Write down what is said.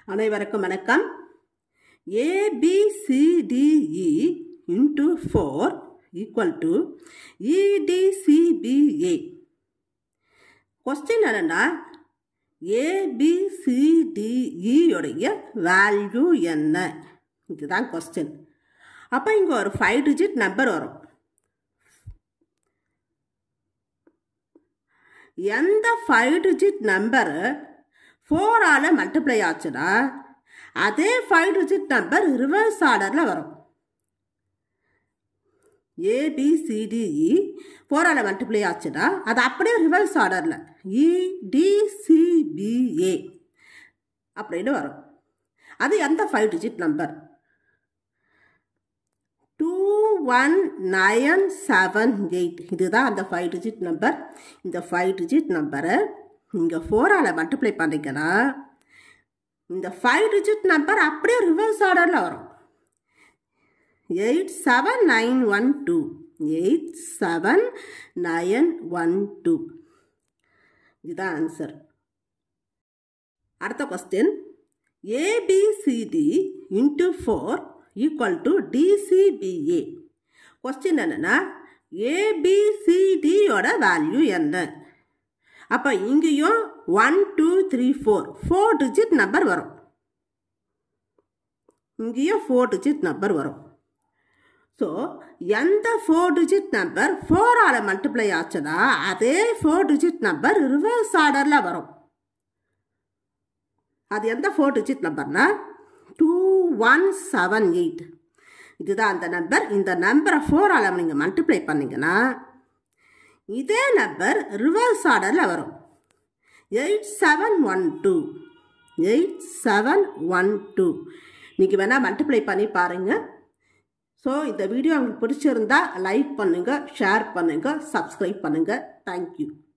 அனைவருக்கும் வணக்கம் ABCDE into four equal to EDCBA question என்னன்னா ஏபிசிடிஇயோடைய வேல்யூ என்ன இதுதான் கொஸ்டின் அப்போ இங்கே ஒரு ஃபைவ் டிஜிட் நம்பர் வரும் எந்த ஃபைவ் டிஜிட் நம்பரு ஃபோரால் மல்டிப்ளை ஆச்சுன்னா அதே ஃபைவ் டிஜிட் நம்பர் ரிவர்ஸ் ஆர்டரில் வரும் ஏபிசிடிஇ ஃபோரால் மல்டிப்ளை ஆச்சுன்னா அது அப்படியே ரிவர்ஸ் ஆர்டரில் இடிசிபிஏ அப்படின்னு வரும் அது எந்த five digit number two one nine seven eight இதுதான் அந்த ஃபைவ் டிஜிட் நம்பர் இந்த ஃபைவ் டிஜிட் நம்பரை நீங்கள் ஃபோரால் மல்டிப்ளை பண்ணிங்கன்னா இந்த ஃபைவ் டிஜிட் நம்பர் அப்படியே ரிவர்ஸ் ஆர்டரில் வரும் eight seven nine one two eight seven nine one two இதுதான் ஆன்சர் அடுத்த question ABCD into four equal to DCBA question என்னென்னா ஏபிசிடியோட வேல்யூ என்ன அப்போ இங்கேயும் one two three four four digit number வரும் இங்கேயும் ஃபோர் டிஜிட் நம்பர் வரும் ஸோ எந்த ஃபோர் டிஜிட் நம்பர் ஃபோரால் மல்டிப்ளை ஆச்சுன்னா அதே ஃபோர் டிஜிட் நம்பர் ரிவர்ஸ் ஆர்டரில் வரும் அது எந்த ஃபோர் டிஜிட் நம்பர்னா டூ ஒன் செவன் எயிட் இதுதான் அந்த நம்பர் இந்த நம்பரை ஃபோரால் நீங்கள் மல்டிப்ளை பண்ணிங்கன்னா இதே நம்பர் ரிவர்ஸ் ஆர்டரில் வரும் eight seven one two eight seven one two நீங்கள் வேணால் மல்டிப்ளை பண்ணி பாருங்கள் ஸோ இந்த வீடியோ உங்களுக்கு பிடிச்சிருந்தா லைக் பண்ணுங்கள் ஷேர் பண்ணுங்கள் சப்ஸ்கிரைப் பண்ணுங்கள் தேங்க்யூ